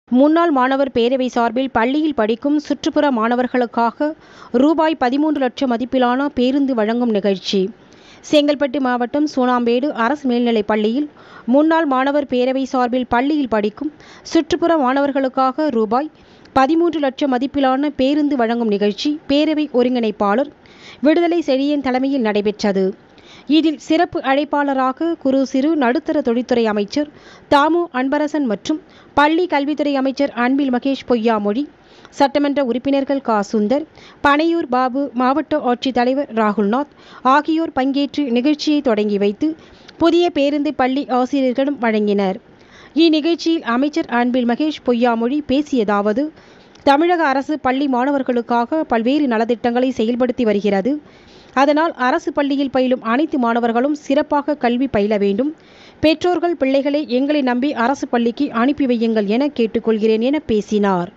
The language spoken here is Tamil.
முன்னாள் மாணவர் பேரவை சார்பில் பள்ளியில் படிக்கும் சுற்றுப்புற மாணவர்களுக்காக ரூபாய் பதிமூன்று லட்சம் மதிப்பிலான பேருந்து வழங்கும் நிகழ்ச்சி செங்கல்பட்டு மாவட்டம் சூனாம்பேடு அரசு மேல்நிலைப் பள்ளியில் முன்னாள் மாணவர் பேரவை சார்பில் பள்ளியில் படிக்கும் சுற்றுப்புற மாணவர்களுக்காக ரூபாய் பதிமூன்று லட்சம் மதிப்பிலான பேருந்து வழங்கும் நிகழ்ச்சி பேரவை ஒருங்கிணைப்பாளர் விடுதலை செழியன் தலைமையில் நடைபெற்றது இதில் சிறப்பு அழைப்பாளராக குறு சிறு நடுத்தர தொழில்துறை அமைச்சர் தாமு அன்பரசன் மற்றும் பள்ளி கல்வித்துறை அமைச்சர் அன்பில் மகேஷ் பொய்யாமொழி சட்டமன்ற உறுப்பினர்கள் கா சுந்தர் பனையூர் பாபு மாவட்ட ஆட்சித்தலைவர் ராகுல்நாத் ஆகியோர் பங்கேற்று நிகழ்ச்சியை தொடங்கி வைத்து புதிய பேருந்து பள்ளி ஆசிரியர்களிடம் வழங்கினர் இந்நிகழ்ச்சியில் அமைச்சர் அன்பில் மகேஷ் பொய்யாமொழி பேசியதாவது தமிழக அரசு பள்ளி மாணவர்களுக்காக பல்வேறு நலத்திட்டங்களை செயல்படுத்தி வருகிறது அதனால் அரசு பள்ளியில் பயிலும் அனைத்து மாணவர்களும் சிறப்பாக கல்வி பயில வேண்டும் பெற்றோர்கள் பிள்ளைகளை எங்களை நம்பி அரசு பள்ளிக்கு அனுப்பி வையுங்கள் என கேட்டுக்கொள்கிறேன் என பேசினார்